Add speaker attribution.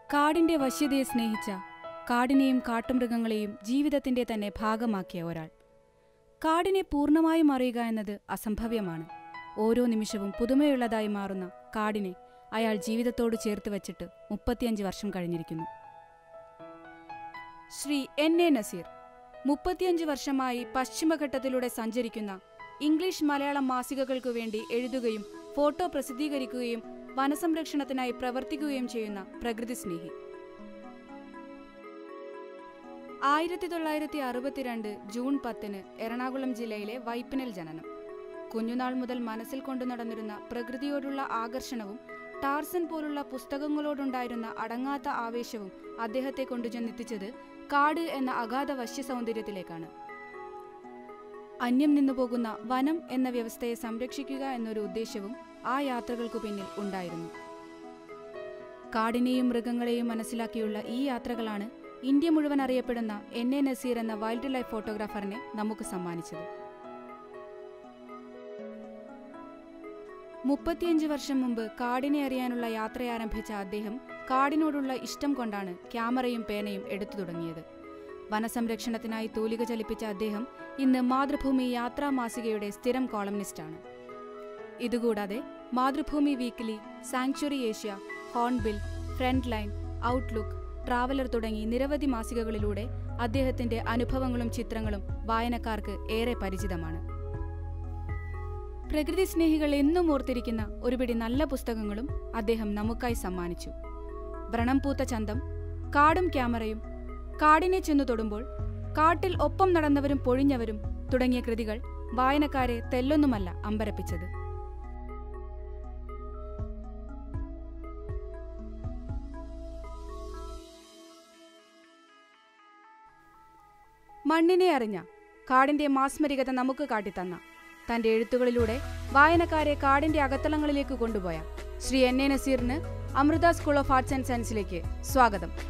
Speaker 1: കാടിന്റെ വശ്യതയെ സ്നേഹിച്ച കാടിനെയും കാട്ടുമൃഗങ്ങളെയും ജീവിതത്തിന്റെ തന്നെ ഭാഗമാക്കിയ ഒരാൾ കാടിനെ പൂർണ്ണമായും അറിയുക എന്നത് അസംഭവ്യമാണ് ഓരോ നിമിഷവും പുതുമയുള്ളതായി മാറുന്ന കാടിനെ അയാൾ ജീവിതത്തോട് ചേർത്ത് വച്ചിട്ട് മുപ്പത്തിയഞ്ച് വർഷം കഴിഞ്ഞിരിക്കുന്നു ശ്രീ എൻ എ നസീർ മുപ്പത്തിയഞ്ച് വർഷമായി പശ്ചിമഘട്ടത്തിലൂടെ സഞ്ചരിക്കുന്ന ഇംഗ്ലീഷ് മലയാളം മാസികകൾക്കു വേണ്ടി എഴുതുകയും ഫോട്ടോ പ്രസിദ്ധീകരിക്കുകയും വനസംരക്ഷണത്തിനായി പ്രവർത്തിക്കുകയും ചെയ്യുന്ന പ്രകൃതി സ്നേഹി ആയിരത്തി തൊള്ളായിരത്തി അറുപത്തിരണ്ട് ജൂൺ പത്തിന് എറണാകുളം ജില്ലയിലെ വൈപ്പിനൽ ജനനം കുഞ്ഞുനാൾ മുതൽ മനസ്സിൽ കൊണ്ടു നടന്നിരുന്ന പ്രകൃതിയോടുള്ള ആകർഷണവും ടാർസൻ പോലുള്ള പുസ്തകങ്ങളോടുണ്ടായിരുന്ന അടങ്ങാത്ത ആവേശവും അദ്ദേഹത്തെ കൊണ്ടുചെന്നെത്തിച്ചത് കാട് എന്ന അഗാധ വശ്യ സൗന്ദര്യത്തിലേക്കാണ് അന്യം നിന്നുപോകുന്ന വനം എന്ന വ്യവസ്ഥയെ സംരക്ഷിക്കുക എന്നൊരു ഉദ്ദേശവും ആ യാത്രകൾക്കു പിന്നിൽ ഉണ്ടായിരുന്നു കാടിനെയും മൃഗങ്ങളെയും മനസ്സിലാക്കിയുള്ള ഈ യാത്രകളാണ് ഇന്ത്യ മുഴുവൻ അറിയപ്പെടുന്ന എൻ എ നസീർ എന്ന വൈൽഡ് ലൈഫ് ഫോട്ടോഗ്രാഫറിനെ നമുക്ക് സമ്മാനിച്ചത് മുപ്പത്തിയഞ്ച് വർഷം മുമ്പ് കാടിനെ അറിയാനുള്ള യാത്രയാരംഭിച്ച അദ്ദേഹം കാടിനോടുള്ള ഇഷ്ടം കൊണ്ടാണ് ക്യാമറയും പേനയും എടുത്തു തുടങ്ങിയത് വനസംരക്ഷണത്തിനായി തൂലിക ചലിപ്പിച്ച അദ്ദേഹം ഇന്ന് മാതൃഭൂമി യാത്രാ മാസികയുടെ സ്ഥിരം കോളംനിസ്റ്റാണ് ഇതുകൂടാതെ Mathrubhumi weekly Sanctuary Asia Hornbill Frontline Outlook Traveller തുടങ്ങി നിരവധി മാസികകളിലൂടെ അദ്ദേഹത്തിന്റെ അനുഭവങ്ങളും ചിത്രങ്ങളും വായനക്കാർക്ക് ഏറെ പരിചിതമാണ് പ്രകൃതി സ്നേഹികൾ എന്നും ഓർത്തിരിക്കുന്ന ഒരുപിടി നല്ല പുസ്തകങ്ങളും അദ്ദേഹം നമുക്കായി സമ്മാനിച്ചു വ്രണം പൂത്ത ചന്തം കാടും ക്യാമറയും കാടിനെ ചെന്നു തൊടുമ്പോൾ കാട്ടിൽ ഒപ്പം നടന്നവരും പൊഴിഞ്ഞവരും തുടങ്ങിയ കൃതികൾ വായനക്കാരെ തെല്ലൊന്നുമല്ല അമ്പരപ്പിച്ചത് മണ്ണിനെ അറിഞ്ഞ കാടിന്റെ മാസ്മരികത നമുക്ക് കാട്ടിത്തന്ന തന്റെ എഴുത്തുകളിലൂടെ വായനക്കാരെ കാടിന്റെ അകത്തളങ്ങളിലേക്ക് കൊണ്ടുപോയ ശ്രീ എൻ എ നസീറിന് Amrita school of arts and സയൻസിലേക്ക് സ്വാഗതം